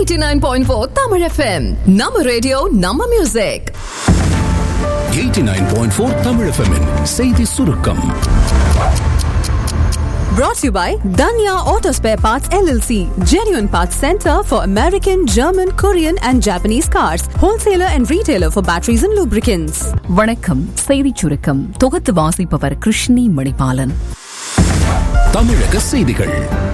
89.4 Tamil FM. நம்ம radio நம்ம music 89.4 Tamil FM -இன் செய்தி சுருக்கம் brought to you by Danya Auto Spare Parts LLC, genuine parts center for American, German, Korean and Japanese cars, wholesaler and retailer for batteries and lubricants. வணக்கம் செய்திச் சுருக்கம் தொகுத்து வாசிப்பவர் கிருஷ்ணி மணிபாலன் தமிழக செய்திகள்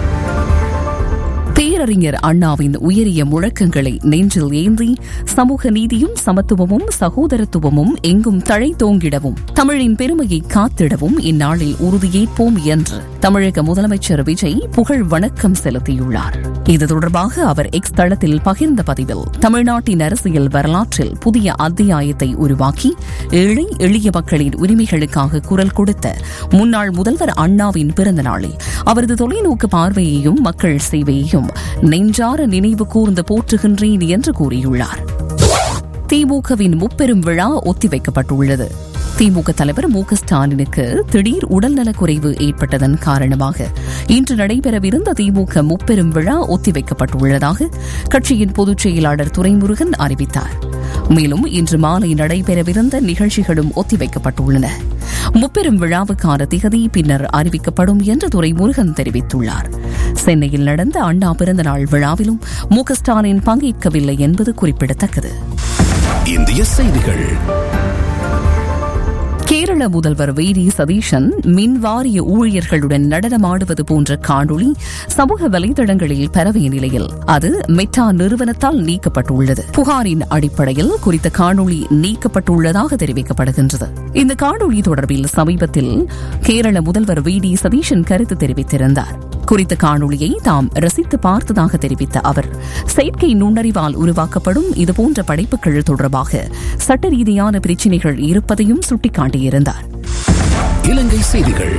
பேரறிஞர் அண்ணாவின் உயரிய முழக்கங்களை நெஞ்சில் ஏந்தி சமூக நீதியும் சமத்துவமும் சகோதரத்துவமும் எங்கும் தழைத்தோங்கிடவும் தமிழின் பெருமையை காத்திடவும் இந்நாளில் உறுதியேற்போம் என்று தமிழக முதலமைச்சர் விஜய் புகழ் வணக்கம் செலுத்தியுள்ளார் இது தொடர்பாக அவர் எக்ஸ் தளத்தில் பகிர்ந்த பதிவில் தமிழ்நாட்டின் அரசியல் வரலாற்றில் புதிய அத்தியாயத்தை உருவாக்கி ஏழை எளிய மக்களின் உரிமைகளுக்காக குரல் கொடுத்த முன்னாள் முதல்வர் அண்ணாவின் பிறந்த நாளில் அவரது தொலைநோக்கு பார்வையையும் மக்கள் சேவையையும் நெஞ்சார நினைவு கூர்ந்து போற்றுகின்றேன் என்று கூறியுள்ளார் திமுகவின் முப்பெரும் விழா ஒத்திவைக்கப்பட்டுள்ளது திமுக தலைவர் மு க ஸ்டாலினுக்கு திடீர் உடல்நலக்குறைவு ஏற்பட்டதன் காரணமாக இன்று நடைபெறவிருந்த திமுக முப்பெரும் விழா ஒத்திவைக்கப்பட்டுள்ளதாக கட்சியின் பொதுச் செயலாளர் துரைமுருகன் அறிவித்தார் மேலும் இன்று மாலை நடைபெறவிருந்த நிகழ்ச்சிகளும் ஒத்திவைக்கப்பட்டுள்ளன முப்பெரும் விழாவுக்கான திகதி பின்னர் அறிவிக்கப்படும் என்று துரைமுருகன் தெரிவித்துள்ளார் சென்னையில் நடந்த அண்ணா பிறந்தநாள் விழாவிலும் மு க ஸ்டாலின் பங்கேற்கவில்லை என்பது குறிப்பிடத்தக்கது இந்திய செய்திகள் கேரள முதல்வர் வி டி சதீஷன் மின் வாரிய ஊழியர்களுடன் நடனமாடுவது போன்ற காணொளி சமூக வலைதளங்களில் பரவிய நிலையில் அது மெட்டா நிறுவனத்தால் நீக்கப்பட்டுள்ளது புகாரின் அடிப்படையில் குறித்த காணொளி நீக்கப்பட்டுள்ளதாக தெரிவிக்கப்படுகின்றது இந்த காணொளி தொடர்பில் சமீபத்தில் கேரள முதல்வர் வி டி சதீஷன் கருத்து தெரிவித்திருந்தார் குறித்த காணொளியை தாம் ரசித்து பார்த்ததாக தெரிவித்த அவர் செயற்கை நுண்ணறிவால் உருவாக்கப்படும் இதுபோன்ற படைப்புகள் தொடர்பாக சட்ட ரீதியான பிரச்சினைகள் இருப்பதையும் சுட்டிக்காட்டியிருந்தார் இலங்கை செய்திகள்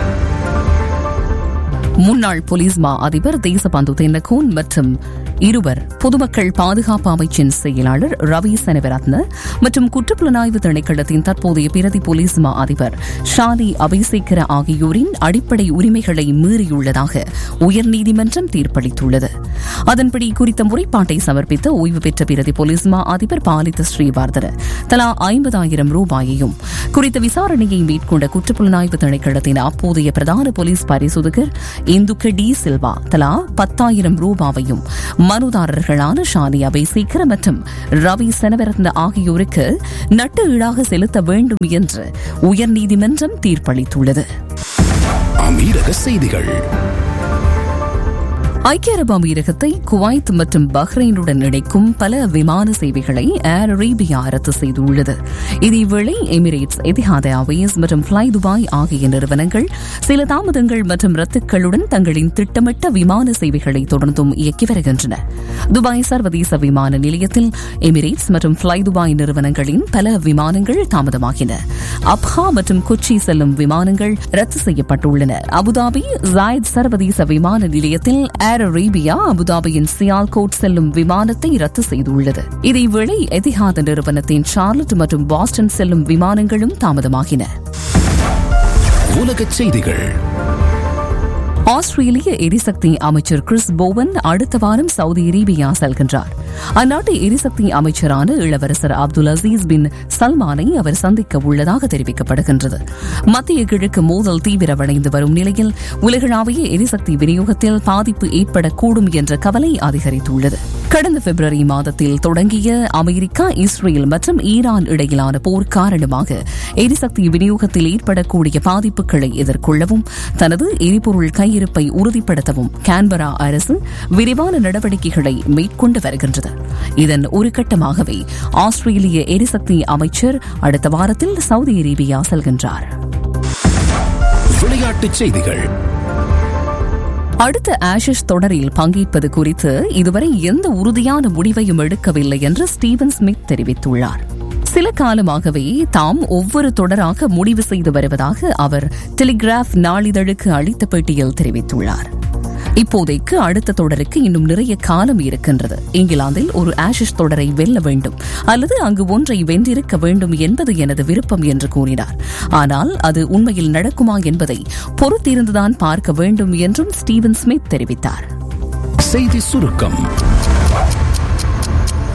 முன்னாள் போலீஸ் மா அதிபர் தேசபந்து தென்னகோன் மற்றும் இருவர் பொதுமக்கள் பாதுகாப்பு அமைச்சின் செயலாளர் ரவி சனவரத்ன மற்றும் குற்றப்புலனாய்வு திணைக்களத்தின் தற்போதைய பிரதி போலீஸ் மா அதிபர் ஷாலி அபிசேகர ஆகியோரின் அடிப்படை உரிமைகளை மீறியுள்ளதாக உயர்நீதிமன்றம் தீர்ப்பளித்துள்ளது அதன்படி குறித்த முறைப்பாட்டை சமர்ப்பித்த ஓய்வு பெற்ற பிரதி போலீஸ் மா அதிபர் பாலித ஸ்ரீவர்தன தலா ஐம்பதாயிரம் ரூபாயையும் குறித்த விசாரணையை மேற்கொண்ட குற்றப்புலனாய்வு திணைக்களத்தின் அப்போதைய பிரதான போலீஸ் பரிசோதகர் இந்துக்க டி சில்வா தலா பத்தாயிரம் ரூபாவையும் மனுதாரர்களான ஷானி அபேசேகர் மற்றும் ரவி செனவரத்ன ஆகியோருக்கு நட்டு ஈடாக செலுத்த வேண்டும் என்று உயர்நீதிமன்றம் தீர்ப்பளித்துள்ளது அமீரக செய்திகள் ஐக்கிய அரபு அமீரகத்தை குவைத் மற்றும் பஹ்ரைனுடன் இணைக்கும் பல விமான சேவைகளை ஏர் அரேபியா ரத்து செய்துள்ளது இதேவேளை எமிரேட்ஸ் எதிஹாத் ஏர்வேஸ் மற்றும் ஃபிளை துபாய் ஆகிய நிறுவனங்கள் சில தாமதங்கள் மற்றும் ரத்துக்களுடன் தங்களின் திட்டமிட்ட விமான சேவைகளை தொடர்ந்தும் இயக்கி வருகின்றன துபாய் சர்வதேச விமான நிலையத்தில் எமிரேட்ஸ் மற்றும் ஃபிளை துபாய் நிறுவனங்களின் பல விமானங்கள் தாமதமாகின அப்ஹா மற்றும் கொச்சி செல்லும் விமானங்கள் ரத்து செய்யப்பட்டுள்ளன அபுதாபி ஜாயத் சர்வதேச விமான நிலையத்தில் ஏர் அரேபியா அபுதாபியின் சியால்கோட் செல்லும் விமானத்தை ரத்து செய்துள்ளது இதேவேளை எதிஹாத் நிறுவனத்தின் சார்லட் மற்றும் பாஸ்டன் செல்லும் விமானங்களும் தாமதமாகின உலகச் செய்திகள் ஆஸ்திரேலிய எரிசக்தி அமைச்சர் கிறிஸ் போவன் அடுத்த வாரம் சவுதி அரேபியா செல்கின்றார் அந்நாட்டு எரிசக்தி அமைச்சரான இளவரசர் அப்துல் அசீஸ் பின் சல்மானை அவர் சந்திக்க உள்ளதாக தெரிவிக்கப்படுகின்றது மத்திய கிழக்கு மோதல் தீவிரமடைந்து வரும் நிலையில் உலகளாவிய எரிசக்தி விநியோகத்தில் பாதிப்பு ஏற்படக்கூடும் என்ற கவலை அதிகரித்துள்ளது கடந்த பிப்ரவரி மாதத்தில் தொடங்கிய அமெரிக்கா இஸ்ரேல் மற்றும் ஈரான் இடையிலான போர் காரணமாக எரிசக்தி விநியோகத்தில் ஏற்படக்கூடிய பாதிப்புகளை எதிர்கொள்ளவும் தனது எரிபொருள் கையிருப்பை உறுதிப்படுத்தவும் கான்பரா அரசு விரிவான நடவடிக்கைகளை மேற்கொண்டு வருகின்றது இதன் ஒரு கட்டமாகவே ஆஸ்திரேலிய எரிசக்தி அமைச்சர் அடுத்த வாரத்தில் சவுதி அரேபியா செல்கின்றார் விளையாட்டுச் செய்திகள் அடுத்த ஆஷஸ் தொடரில் பங்கேற்பது குறித்து இதுவரை எந்த உறுதியான முடிவையும் எடுக்கவில்லை என்று ஸ்டீவன் ஸ்மித் தெரிவித்துள்ளார் சில காலமாகவே தாம் ஒவ்வொரு தொடராக முடிவு செய்து வருவதாக அவர் டெலிகிராஃப் நாளிதழுக்கு அளித்த பேட்டியில் தெரிவித்துள்ளார் இப்போதைக்கு அடுத்த தொடருக்கு இன்னும் நிறைய காலம் இருக்கின்றது இங்கிலாந்தில் ஒரு ஆஷஸ் தொடரை வெல்ல வேண்டும் அல்லது அங்கு ஒன்றை வென்றிருக்க வேண்டும் என்பது எனது விருப்பம் என்று கூறினார் ஆனால் அது உண்மையில் நடக்குமா என்பதை பொறுத்திருந்துதான் பார்க்க வேண்டும் என்றும் ஸ்டீவன் ஸ்மித் தெரிவித்தார் செய்தி சுருக்கம்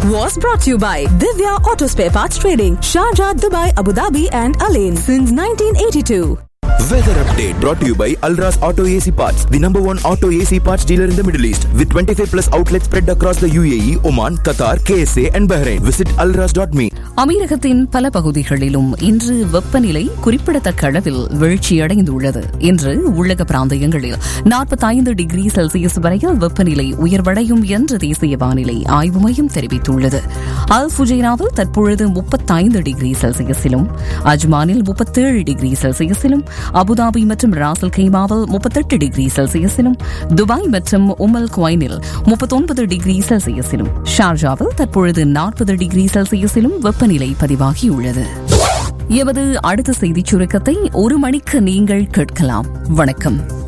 was brought to you by Divya Auto Spare Parts Trading, Sharjah, Dubai, Abu Dhabi, and Alain since 1982. Weather update brought to you by Alras Auto AC Parts, the number one auto AC parts dealer in the Middle East, with 25 plus outlets spread across the UAE, Oman, Qatar, KSA, and Bahrain. Visit alras.me. அமீரகத்தின் பல பகுதிகளிலும் இன்று வெப்பநிலை குறிப்பிடத்தக்க அளவில் வீழ்ச்சியடைந்துள்ளது இன்று உள்ளக பிராந்தியங்களில் நாற்பத்தைந்து டிகிரி செல்சியஸ் வரையில் வெப்பநிலை உயர்வடையும் என்று தேசிய வானிலை ஆய்வு மையம் தெரிவித்துள்ளது அல் ஃபுஜைராவில் தற்பொழுது முப்பத்தைந்து டிகிரி செல்சியஸிலும் அஜ்மானில் முப்பத்தேழு டிகிரி செல்சியஸிலும் அபுதாபி மற்றும் ராசல் கைமாவில் முப்பத்தெட்டு டிகிரி செல்சியஸிலும் துபாய் மற்றும் உமல் குவைனில் முப்பத்தொன்பது டிகிரி செல்சியஸிலும் ஷார்ஜாவில் தற்பொழுது நாற்பது டிகிரி செல்சியஸிலும் வெப்பநிலை பதிவாகியுள்ளது எமது அடுத்த செய்திச் சுருக்கத்தை ஒரு மணிக்கு நீங்கள் கேட்கலாம் வணக்கம்